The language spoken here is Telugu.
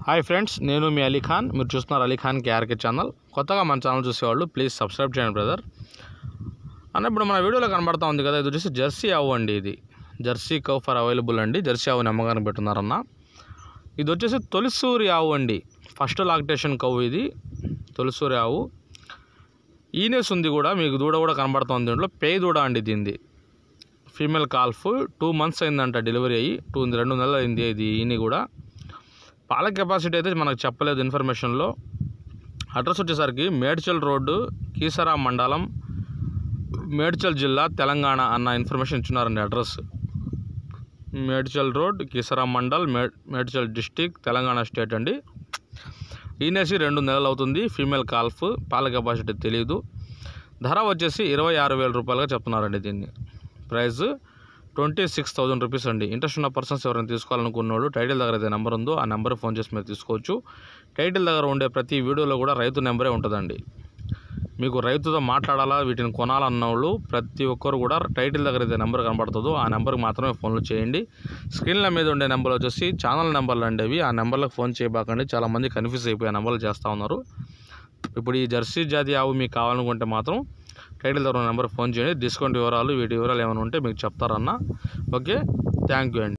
హాయ్ ఫ్రెండ్స్ నేను మీ అలీ ఖాన్ మీరు చూస్తున్నారు అలీ ఖాన్ కేఆర్కే ఛానల్ కొత్తగా మన ఛానల్ చూసేవాళ్ళు ప్లీజ్ సబ్స్క్రైబ్ చేయండి బ్రదర్ అన్న ఇప్పుడు మన వీడియోలో కనబడతా ఉంది కదా ఇది వచ్చేసి జెర్సీ ఆవు అండి ఇది జెర్సీ కౌ ఫర్ అవైలబుల్ అండి జెర్సీ ఆవు నమ్మకానికి పెట్టున్నారన్న ఇది వచ్చేసి తొలిసూరి ఆవు అండి ఫస్ట్ లాక్టేషన్ కౌ ఇది తొలిసూరి ఆవు ఈనెస్ ఉంది కూడా మీకు దూడ కూడా కనబడుతుంది దీంట్లో పే దూడ అండి దీనిది ఫీమేల్ కాల్ఫ్ టూ మంత్స్ అయిందంట డెలివరీ అయ్యి టూ రెండు నెలలు అయింది ఇది ఈని కూడా పాల కెపాసిటీ అయితే మనకు చెప్పలేదు ఇన్ఫర్మేషన్లో అడ్రస్ వచ్చేసరికి మేడ్చల్ రోడ్డు కీసరా మండలం మేడ్చల్ జిల్లా తెలంగాణ అన్న ఇన్ఫర్మేషన్ ఇచ్చున్నారండి అడ్రస్ మేడ్చల్ రోడ్ కీసరా మండల్ మే మేడ్చల్ డిస్టిక్ తెలంగాణ స్టేట్ అండి ఈనేసి రెండు నెలలు అవుతుంది ఫీమేల్ కాల్ఫ్ పాల కెపాసిటీ తెలియదు ధర వచ్చేసి ఇరవై ఆరు వేల రూపాయలుగా చెప్తున్నారండి దీన్ని price twenty six thousand rupees అండి ఇంట్రెస్ట్ ఉన్న పర్సన్స్ ఎవరైనా తీసుకోవాలనుకున్నోళ్ళు టైటిల్ దగ్గర అయితే నెంబర్ ఉందో ఆ నెంబర్ ఫోన్ చేసి మీరు తీసుకోవచ్చు టైటిల్ దగ్గర ఉండే ప్రతి వీడియోలో కూడా రైతు నెంబరే ఉంటుందండి మీకు రైతుతో మాట్లాడాలా వీటిని కొనాలన్న వాళ్ళు ప్రతి ఒక్కరు కూడా టైటిల్ దగ్గర అయితే నెంబర్ కనబడుతుందో ఆ నెంబర్కి మాత్రమే ఫోన్లు చేయండి స్క్రీన్ల మీద ఉండే నెంబర్ వచ్చేసి ఛానల్ నెంబర్లు అండి అవి ఆ నెంబర్లకు ఫోన్ చేయబాకండి చాలామంది కన్ఫ్యూజ్ అయిపోయి ఆ నెంబర్లు చేస్తూ ఉన్నారు ఇప్పుడు ఈ జెర్సీ జాతి ఆవు మీకు కావాలనుకుంటే మాత్రం టైటిల్ దగ్గర నెంబర్ ఫోన్ చేయండి డిస్కౌంట్ వివరాలు వీటి వివరాలు ఏమైనా ఉంటే మీకు చెప్తారన్న ఓకే థ్యాంక్ యూ అండి